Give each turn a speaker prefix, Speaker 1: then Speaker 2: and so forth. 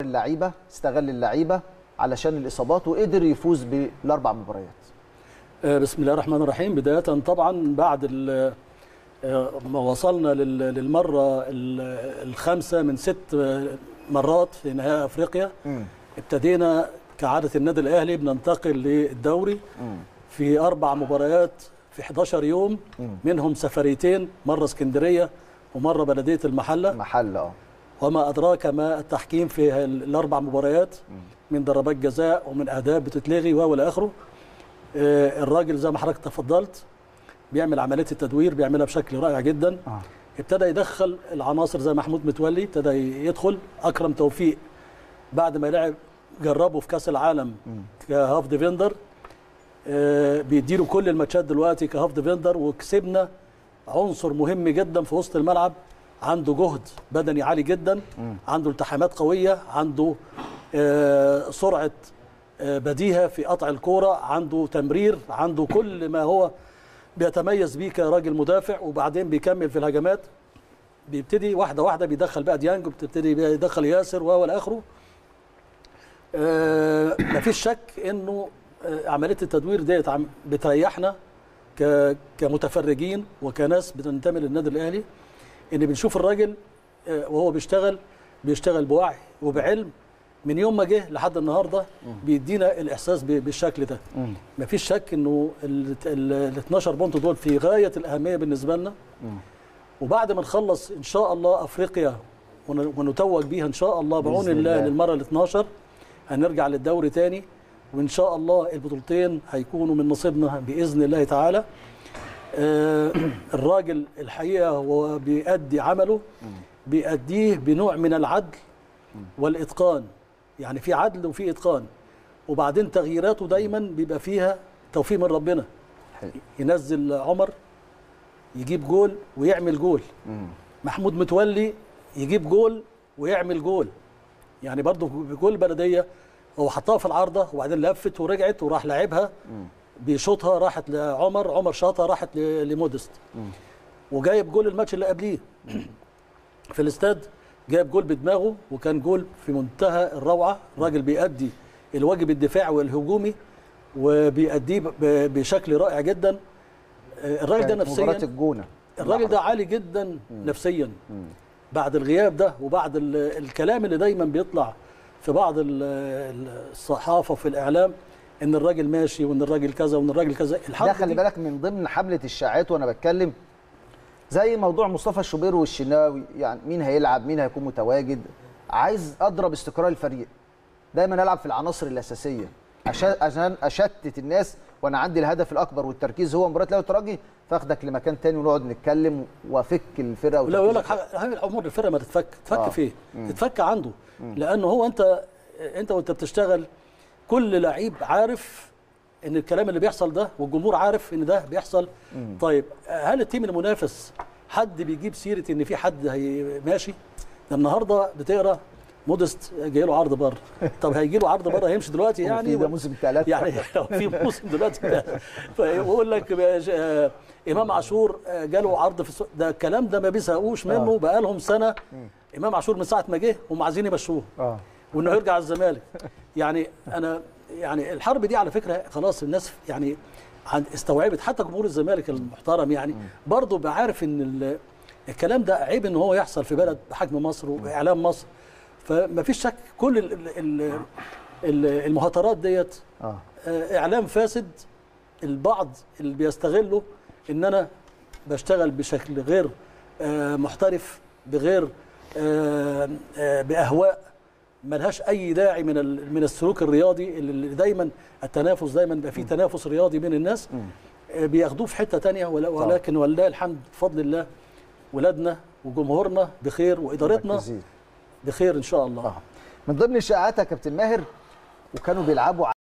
Speaker 1: اللعيبه استغل اللعيبه علشان الاصابات وقدر يفوز بالاربع مباريات
Speaker 2: آه، بسم الله الرحمن الرحيم بداية طبعا بعد ال- آه، ما وصلنا لل- للمرة ال- الخامسة من ست آه، مرات في نهائي أفريقيا ابتدينا كعادة النادي الأهلي بننتقل للدوري في أربع مباريات في 11 يوم منهم سفريتين مرة اسكندرية ومرة بلدية المحلة
Speaker 1: محل اه
Speaker 2: وما أدراك ما التحكيم في ال- الأربع مباريات من ضربات جزاء ومن أهداف بتتلغي و إلى آخره آه، الراجل زي ما حضرتك تفضلت بيعمل عملية التدوير بيعملها بشكل رائع جدا
Speaker 1: آه.
Speaker 2: ابتدى يدخل العناصر زي محمود متولي ابتدى يدخل أكرم توفيق بعد ما لعب جربه في كأس العالم كهاف ديفندر آه، بيديله كل الماتشات دلوقتي كهاف ديفندر وكسبنا عنصر مهم جدا في وسط الملعب عنده جهد بدني عالي جدا عنده التحامات قويه عنده آه، سرعه آه، بديهه في قطع الكوره عنده تمرير عنده كل ما هو بيتميز بيه كراجل مدافع وبعدين بيكمل في الهجمات بيبتدي واحده واحده بيدخل بقى ديانج بتبتدي يدخل ياسر و الى اخره آه، مفيش شك انه آه، عمليه التدوير ديت عم- بتريحنا ك- كمتفرجين وكناس بتنتمي للنادي الاهلي ان بنشوف الراجل آه، وهو بيشتغل بيشتغل بوعي وبعلم من يوم ما جه لحد النهارده بيدينا الاحساس ب- بالشكل ده مفيش شك انه ال ال- ال 12 بونت دول في غايه الاهميه بالنسبه لنا وبعد ما نخلص ان شاء الله افريقيا ون- ونتوج بيها ان شاء الله بعون
Speaker 1: بإذن
Speaker 2: الله
Speaker 1: الله.
Speaker 2: للمره ال 12 هنرجع للدوري تاني وان شاء الله البطولتين هيكونوا من نصيبنا باذن الله تعالى آه، الراجل الحقيقه هو بيأدي عمله بيأديه بنوع من العدل والاتقان يعني في عدل وفي اتقان وبعدين تغييراته دايما بيبقى فيها توفيق من ربنا
Speaker 1: حلو.
Speaker 2: ينزل عمر يجيب جول ويعمل جول محمود متولي يجيب جول ويعمل جول يعني برضه بجول بلديه هو حطها في العارضه وبعدين لفت ورجعت وراح لعبها بيشوطها راحت لعمر عمر شاطها راحت ل- لمودست وجايب جول الماتش اللي قبليه في الاستاد جايب جول بدماغه وكان جول في منتهى الروعه الراجل بيأدي الواجب الدفاعي والهجومي وبيأديه ب- بشكل رائع جدا آه، الراجل ده
Speaker 1: كانت مباراه
Speaker 2: نفسيا
Speaker 1: الجونه
Speaker 2: الراجل ده عالي جدا نفسيا بعد الغياب ده وبعد ال- الكلام اللي دايما بيطلع في بعض ال- ال- الصحافه وفي الاعلام ان الراجل ماشي وان الراجل كذا وان الراجل كذا
Speaker 1: ده
Speaker 2: الحمد
Speaker 1: خلي بالك من ضمن حمله الشائعات وانا بتكلم زي موضوع مصطفى الشوبير والشناوي يعني مين هيلعب مين هيكون متواجد عايز اضرب استقرار الفريق دايما العب في العناصر الاساسيه عشان عشان اشتت الناس وانا عندي الهدف الاكبر والتركيز هو مباراه الاهلي والترجي فاخدك لمكان تاني ونقعد نتكلم وافك الفرقه
Speaker 2: لا يقول لك
Speaker 1: وتركيز
Speaker 2: حاجه هاي امور الفرقه ما تتفك تتفك
Speaker 1: آه.
Speaker 2: فيه تتفك عنده لانه هو انت انت وانت بتشتغل كل لعيب عارف ان الكلام اللي بيحصل ده والجمهور عارف ان ده بيحصل طيب هل التيم المنافس حد بيجيب سيره ان في حد هي ماشي ده النهارده بتقرا مودست جاي له عرض بره طب هيجي له عرض بره هيمشي دلوقتي يعني
Speaker 1: يعني ده موسم ثلاثه
Speaker 2: يعني لو في موسم دلوقتي فيقول لك آه، امام عاشور آه، جاله عرض في السوق ده الكلام ده ما بيسهقوش منه بقى لهم سنه امام عاشور من ساعه ما جه هم عايزين يمشوه
Speaker 1: اه
Speaker 2: وانه يرجع الزمالك يعني انا يعني الحرب دي على فكره خلاص الناس يعني عن- استوعبت حتى جمهور الزمالك المحترم يعني برضه بقى عارف ان ال- الكلام ده عيب ان هو يحصل في بلد بحجم مصر واعلام مصر فما فيش شك كل ال- ال- ال- ال- المهاترات ديت
Speaker 1: اه
Speaker 2: آه، اعلام فاسد البعض اللي بيستغله ان انا بشتغل بشكل غير آه، محترف بغير آه، آه، باهواء ملهاش اي داعي من ال- من السلوك الرياضي اللي دايما التنافس دايما بيبقى فيه تنافس رياضي بين الناس آه، بياخدوه في حته تانية ولا- ولكن ولله الحمد بفضل الله ولادنا وجمهورنا بخير وادارتنا
Speaker 1: مركزين.
Speaker 2: بخير ان شاء الله
Speaker 1: اه من ضمن الشائعات يا كابتن ماهر وكانوا بيلعبوا